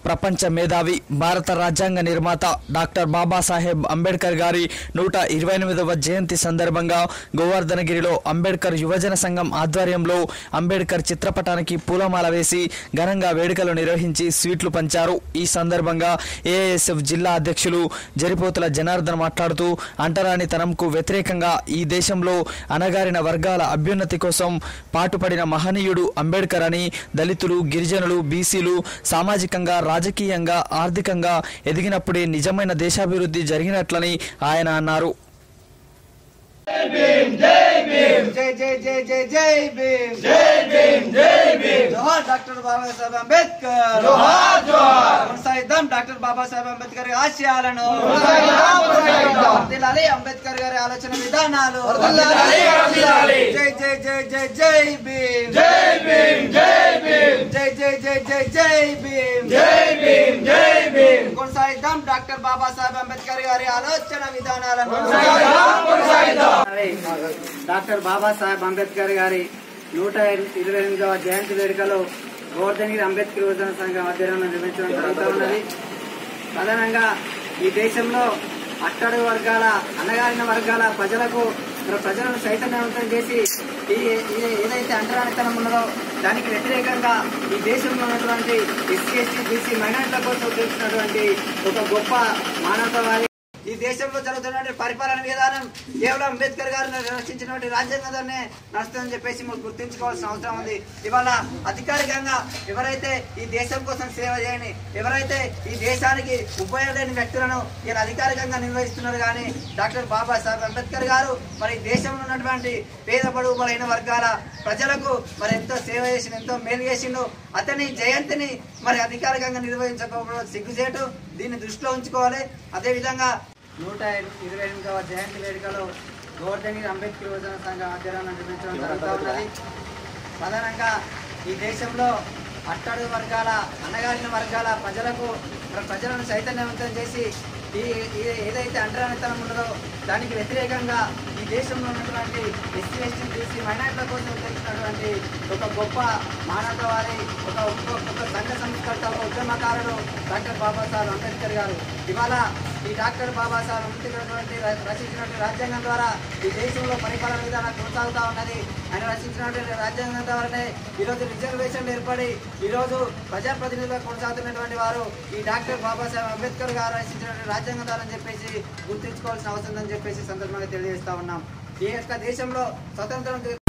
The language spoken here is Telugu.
ప్రపంచ మేధావి భారత రాజ్యాంగ నిర్మాత డాక్టర్ బాబాసాహెబ్ అంబేద్కర్ గారి నూట ఇరవై ఎనిమిదవ జయంతి సందర్భంగా గోవర్ధనగిరిలో అంబేద్కర్ యువజన సంఘం ఆధ్వర్యంలో అంబేద్కర్ చిత్రపటానికి పూలమాల వేసి ఘనంగా వేడుకలు నిర్వహించి స్వీట్లు పంచారు ఈ సందర్భంగా ఏఎస్ఎఫ్ జిల్లా అధ్యక్షులు జరిపోతుల జనార్దన్ మాట్లాడుతూ అంటరానితనంకు వ్యతిరేకంగా ఈ దేశంలో అణగారిన వర్గాల అభ్యున్నతి కోసం పాటుపడిన మహనీయుడు అంబేద్కర్ అని దళితులు గిరిజనులు బీసీలు సామాజికంగా రాజకీయంగా ఆర్థికంగా ఎదిగినప్పుడే నిజమైన దేశాభివృద్ధి జరిగినట్లని ఆయన అన్నారు జై జై జై జై జై భీమ్ జై భీమ్ జై భీమ్ జోహార్ డాక్టర్ బాబాసాహెబ్ అంబేద్కర్ జోహార్ జోహార్ కొనసాగిద్దాం డాక్టర్ బాబాసాహెబ్ అంబేద్కర్ గారి ఆశయాలను వర్ధిల్లాలి అంబేద్కర్ గారి ఆలోచన విధానాలు జై జై జై జై జై భీమ్ జై భీమ్ జై భీమ్ జై జై జై జై జై భీమ్ జై భీమ్ జై భీమ్ కొనసాగిద్దాం డాక్టర్ బాబాసాహెబ్ అంబేద్కర్ గారి ఆలోచన విధానాలను మరి డాక్టర్ బాబాసాహెబ్ అంబేద్కర్ గారి నూట ఇరవై ఎనిమిదవ జయంతి వేడుకలు గోవర్ధనగిరి అంబేద్కర్ యువజన సంఘం ఆధ్వర్యంలో నిర్వహించడం జరుగుతూ ఉన్నది ప్రధానంగా ఈ దేశంలో అట్టడుగు వర్గాల అణగారిన వర్గాల ప్రజలకు మరి ప్రజలను చైతన్యవంతం చేసి ఈ ఈ- ఏదైతే అంటరానితనం ఉన్నదో దానికి వ్యతిరేకంగా ఈ దేశంలో ఉన్నటువంటి ఎస్సీ ఎస్టీ బీసీ మైనార్టీల కోసం ఉద్దేశించినటువంటి ఒక గొప్ప మానవతావాది ఈ దేశంలో జరుగుతున్నటువంటి పరిపాలన విధానం కేవలం అంబేద్కర్ గారు రచించినటువంటి రాజ్యాంగంలోనే నడుస్తుందని చెప్పేసి మనం గుర్తించుకోవాల్సిన అవసరం ఉంది ఇవాళ అధికారికంగా ఎవరైతే ఈ దేశం కోసం సేవ చేయని ఎవరైతే ఈ దేశానికి ఉపయోగలేని వ్యక్తులను ఇలా అధికారికంగా నిర్వహిస్తున్నారు కానీ డాక్టర్ బాబాసాహెబ్ అంబేద్కర్ గారు మరి ఈ దేశంలో ఉన్నటువంటి పేద బడుగు బలైన వర్గాల ప్రజలకు మరి ఎంతో సేవ చేసిండు ఎంతో మేలు చేసిండు అతని జయంతిని మరి అధికారికంగా నిర్వహించకపోవడం సిగ్గుచేటు దీన్ని దృష్టిలో ఉంచుకోవాలి అదేవిధంగా నూట ఇరవై ఎనిమిదవ జయంతి వేడుకలో గోవర్ధని అంబేద్కర్ యువజన సంఘం ఆధ్వర్యంలో నిర్మించడం జరుగుతూ ఉన్నది ప్రధానంగా ఈ దేశంలో అట్టడుగు వర్గాల అన్నగారిన వర్గాల ప్రజలకు ప్ర- ప్రజలను చైతన్యవంతం చేసి ఈ ఈ- ఏదైతే అంటరానితనం ఉన్నదో దానికి వ్యతిరేకంగా ఈ దేశంలో ఉన్నటువంటి ఎస్సీ ఎస్టీ బీసీ మైనార్టీల కోసం తెలిసినటువంటి ఒక గొప్ప మానవతావాది ఒక ఒక ఒక సంఘ సంస్కర్త ఒక ఉద్యమకారుడు డాక్టర్ బాబాసాహెబ్ అంబేద్కర్ గారు ఇవాళ ఈ డాక్టర్ బాబాసాహెబ్ అంబేద్కర్ ర- రచించినటువంటి రాజ్యాంగం ద్వారా ఈ దేశంలో పరిపాలన విధానం కొనసాగుతా ఉన్నది ఆయన రచించినటువంటి రాజ్యాంగం ద్వారానే ఈరోజు రిజర్వేషన్లు ఏర్పడి ఈరోజు ప్రజాప్రతినిధులుగా కొనసాగుతున్నటువంటి వారు ఈ డాక్టర్ బాబాసాహెబ్ అంబేద్కర్ గారు రచించినటువంటి రాజ్యాంగం ద్వారా అని చెప్పేసి గుర్తుంచుకోవాల్సిన అవసరం ఉందని చెప్పేసి సందర్భంగా తెలియజేస్తా ఉన్నాం ఈ యొక్క దేశంలో స్వతంత్రం